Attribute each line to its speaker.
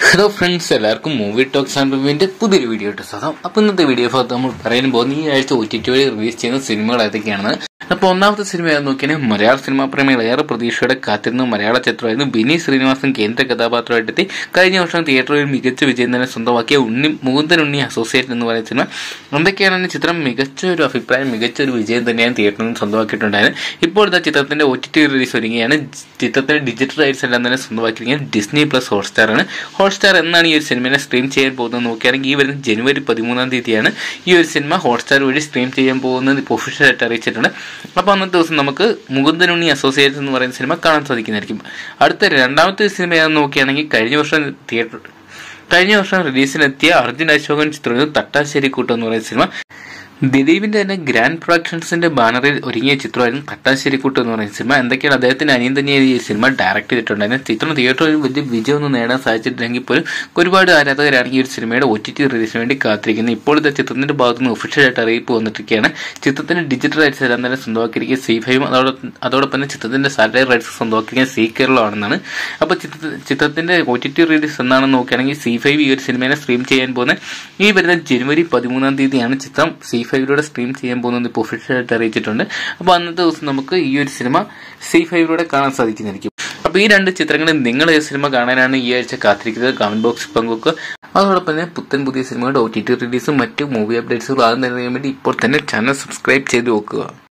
Speaker 1: hello friends എല്ലാവർക്കും movie talks and റിവ്യൂവിന്റെ പുതിയൊരു വീഡിയോ ഇട്ട് സാധനം അപ്പോൾ ഇന്നത്തെ വീഡിയോ ഭാഗത്ത് നമ്മൾ പറയാൻ പോകുന്ന ഈ ആഴ്ച ഒ ടി ടി വഴി റിലീസ് ചെയ്യുന്ന സിനിമകൾ ഏതൊക്കെയാണ് അപ്പോൾ ഒന്നാമത്തെ സിനിമ ഏതെന്ന് നോക്കിയാൽ മലയാള സിനിമാ പ്രേമികൾ ഏറെ പ്രതീക്ഷയോടെ കാത്തിരുന്ന മലയാള ചിത്രമായിരുന്നു ബിനി ശ്രീനിവാസൻ കേന്ദ്ര കഥാപാത്രമായിട്ടെത്തി കഴിഞ്ഞ വർഷം തിയേറ്ററിൽ മികച്ച വിജയം തന്നെ സ്വന്തമാക്കിയ ഉണ്ണി മുകുന്ദൻ ഉണ്ണി അസോസിയേറ്റ് എന്ന് പറയുന്ന സിനിമ എന്തൊക്കെയാണ് ചിത്രം മികച്ച ഒരു അഭിപ്രായം മികച്ച ഒരു വിജയം തന്നെയാണ് തിയേറ്ററിൽ സ്വന്തമാക്കിയിട്ടുണ്ടായത് ഇപ്പോഴത്തെ ചിത്രത്തിന്റെ ഒ ടി ടി റിലീസ് ഒരുങ്ങിയാണ് ചിത്രത്തിന്റെ ഡിജിറ്റൽ റൈറ്റ്സ് എല്ലാം തന്നെ സ്വന്തമാക്കിയിരിക്കുന്നത് ഡിസ്നി പ്ലസ് ഹോട്ട്സ്റ്റാർ ആണ് ഹോട്ട്സ്റ്റാർ എന്നാണ് ഈ ഒരു സിനിമയെ സ്ട്രീം ചെയ്യാൻ പോകുന്നത് നോക്കുകയാണെങ്കിൽ ഈ വരുന്ന ജനുവരി പതിമൂന്നാം തീയതിയാണ് ഈ ഒരു സിനിമ ഹോട്ട്സ്റ്റാർ വഴി സ്ട്രീം ചെയ്യാൻ പോകുന്നത് ഇപ്പോൾ ഒഫീഷ്യലായിട്ട് അറിയിച്ചിട്ടുണ്ട് അപ്പോൾ അന്നത്തെ ദിവസം നമുക്ക് മുകുന്ദനുണ്ണി അസോസിയേറ്റ് എന്ന് പറയുന്ന സിനിമ കാണാൻ സാധിക്കുന്നതായിരിക്കും അടുത്ത രണ്ടാമത്തെ സിനിമ ഏതെന്ന് നോക്കുകയാണെങ്കിൽ കഴിഞ്ഞ വർഷം തിയേറ്റർ കഴിഞ്ഞ വർഷം റിലീസിനെത്തിയ അർജുൻ അശോകൻ ചിത്രം തട്ടാശ്ശേരി കൂട്ടം എന്ന് പറയുന്ന സിനിമ ദിലീപിന്റെ തന്നെ ഗ്രാൻഡ് പ്രൊഡക്ഷൻസിന്റെ ബാനറിൽ ഒരുങ്ങിയ ചിത്രമായിരുന്നു തട്ടാശ്ശേരിക്കൂട്ട് എന്ന് പറയുന്ന സിനിമ എന്തൊക്കെയാണ് അദ്ദേഹത്തിന്റെ അനിയൻ തന്നെയാണ് ഈ സിനിമ ഡയറക്ട് ചെയ്തിട്ടുണ്ടായിരുന്നു ചിത്രം തിയേറ്ററിൽ വലിയ വിജയമൊന്നും നേടാൻ സാധിച്ചിട്ടില്ലെങ്കിൽ പോലും ഒരുപാട് ആരാധകരാണ് ഈ ഒരു സിനിമയുടെ ഒ ടി ടി റിലീസിന് വേണ്ടി കാത്തിരിക്കുന്നത് ഇപ്പോഴത്തെ ചിത്രത്തിന്റെ ഭാഗത്തു നിന്ന് ഒഫീഷ്യലായിട്ട് അറിയിപ്പ് വന്നിരിക്കുകയാണ് ചിത്രത്തിന്റെ ഡിജിറ്റൽ റൈറ്റ്സ് എല്ലാം തന്നെ സ്വന്തമാക്കിയിരിക്കുക സി ഫൈവും അതോടൊപ്പം അതോടൊപ്പം തന്നെ ചിത്രത്തിന്റെ സാറ്റലൈറ്റ് റൈറ്റ്സ് സ്വന്തമാക്കിയിരിക്കുക സി കേരളമാണെന്നാണ് അപ്പോൾ ചിത്രത്തിന്റെ ഒ ടി ടി റിലീസ് എന്നാണെന്ന് നോക്കുകയാണെങ്കിൽ സി ഫൈവ് ഈ ഒരു സിനിമയെ സ്ട്രീം ചെയ്യാൻ പോകുന്ന ഈ വരുന്ന ജനുവരി പതിമൂന്നാം തീയതിയാണ് ചിത്രം സി ഫൈവിലൂടെ സ്ട്രീം ചെയ്യാൻ പോകുന്നത് ഇപ്പോൾ ഒഫീഷ്യലായിട്ട് അറിയിച്ചിട്ടുണ്ട് അപ്പോൾ അന്നത്തെ ദിവസം നമുക്ക് ഈ ഒരു സിനിമ സി ഫൈവിലൂടെ കാണാൻ സാധിക്കുന്നതായിരിക്കും അപ്പോൾ ഈ രണ്ട് ചിത്രങ്ങളിൽ നിങ്ങൾ ഏത് സിനിമ കാണാനാണ് ഈ ആഴ്ച കാത്തിരിക്കുന്നത് കമന്റ് ബോക്സിൽ പങ്കുവെക്കുക അതോടൊപ്പം തന്നെ പുത്തൻ പുതിയ സിനിമയുടെ ഒ ടി ടി റിലീസും മറ്റ് മൂവി അപ്ഡേറ്റ്സുകളും ആദ്യം തന്നെ വേണ്ടി ഇപ്പോൾ തന്നെ ചാനൽ സബ്സ്ക്രൈബ് ചെയ്ത് നോക്കുക